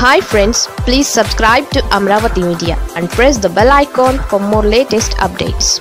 hi friends please subscribe to Amaravati media and press the bell icon for more latest updates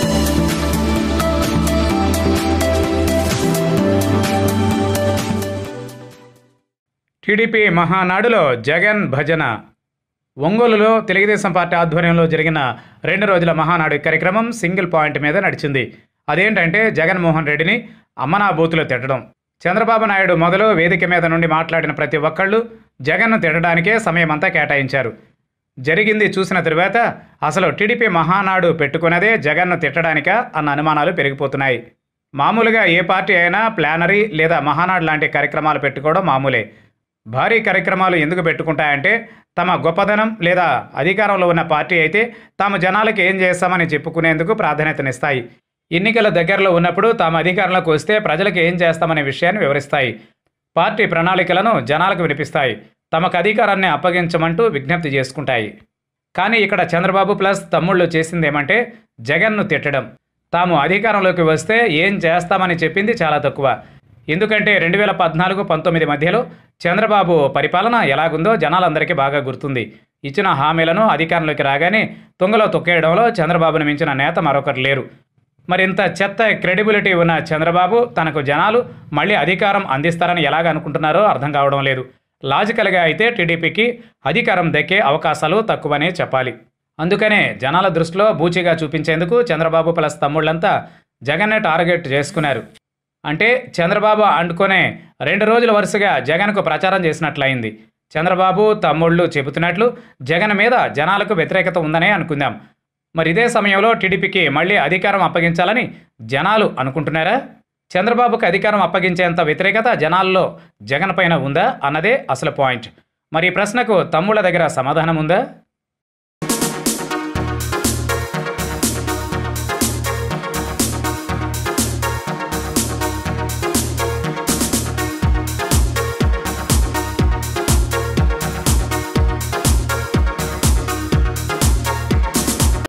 TDP మహానాడులో జగన్ భజన ఒంగోలులో Telugu Desam party ఆధ్వర్యంలో జరిగిన రెండు రోజుల మహానాడు కార్యక్రమం సింగిల్ పాయింట్ మీద నడిచింది అదేంటంటే జగన్మోహన్ రెడ్డిని అమ్మనా బూతులు తిట్టడం చంద్రబాబు నాయుడు మొదలు వేదిక మీద నుండి మాట్లాడిన ప్రతి ఒక్కళ్ళు జగన్ను తిట్టడానికే సమయం అంతా కేటాయించారు జరిగింది చూసిన తరువాత అసలు టీడీపీ మహానాడు పెట్టుకున్నదే జగన్ను తిట్టడానికా అన్న అనుమానాలు పెరిగిపోతున్నాయి మామూలుగా ఏ పార్టీ అయినా ప్లానరీ లేదా మహానాడు లాంటి కార్యక్రమాలు పెట్టుకోవడం మామూలే భారీ కార్యక్రమాలు ఎందుకు పెట్టుకుంటాయంటే తమ గొప్పదనం లేదా అధికారంలో ఉన్న పార్టీ అయితే తాము జనాలకు ఏం చేస్తామని చెప్పుకునేందుకు ప్రాధాన్యతనిస్తాయి ఎన్నికల దగ్గరలో ఉన్నప్పుడు తాము అధికారంలోకి వస్తే ప్రజలకు ఏం చేస్తామనే విషయాన్ని వివరిస్తాయి పార్టీ ప్రణాళికలను జనాలకు వినిపిస్తాయి తమకు అధికారాన్ని అప్పగించమంటూ విజ్ఞప్తి చేసుకుంటాయి కానీ ఇక్కడ చంద్రబాబు ప్లస్ తమ్ముళ్ళు చేసిందేమంటే జగన్ను తిట్టడం తాము అధికారంలోకి వస్తే ఏం చేస్తామని చెప్పింది చాలా తక్కువ ఎందుకంటే రెండు వేల పద్నాలుగు పంతొమ్మిది మధ్యలో చంద్రబాబు పరిపాలన ఎలాగుందో జనాలందరికీ బాగా గుర్తుంది ఇచ్చిన హామీలను అధికారంలోకి రాగానే తుంగలో తొక్కేయడంలో చంద్రబాబును మించిన నేత మరొకరు లేరు మరింత చెత్త క్రెడిబిలిటీ ఉన్న చంద్రబాబు తనకు జనాలు మళ్ళీ అధికారం అందిస్తారని ఎలాగ అనుకుంటున్నారో అర్థం కావడం లేదు లాజికల్గా అయితే టీడీపీకి అధికారం దక్కే అవకాశాలు తక్కువనే చెప్పాలి అందుకనే జనాల దృష్టిలో బూచిగా చూపించేందుకు చంద్రబాబు ప్లస్ తమ్ముళ్ళంతా జగన్నే టార్గెట్ చేసుకున్నారు అంటే చంద్రబాబు అంటుకొనే రెండు రోజుల వరుసగా జగన్కు ప్రచారం చేసినట్లయింది చంద్రబాబు తమ్ముళ్ళు చెబుతున్నట్లు జగన్ మీద జనాలకు వ్యతిరేకత ఉందనే అనుకుందాం మరి ఇదే సమయంలో టీడీపీకి మళ్ళీ అధికారం అప్పగించాలని జనాలు అనుకుంటున్నారా చంద్రబాబుకి అధికారం అప్పగించేంత వ్యతిరేకత జనాల్లో జగన్ పైన ఉందా అన్నదే అసలు పాయింట్ మరి ఈ ప్రశ్నకు తమ్ముళ్ళ దగ్గర సమాధానం ఉందా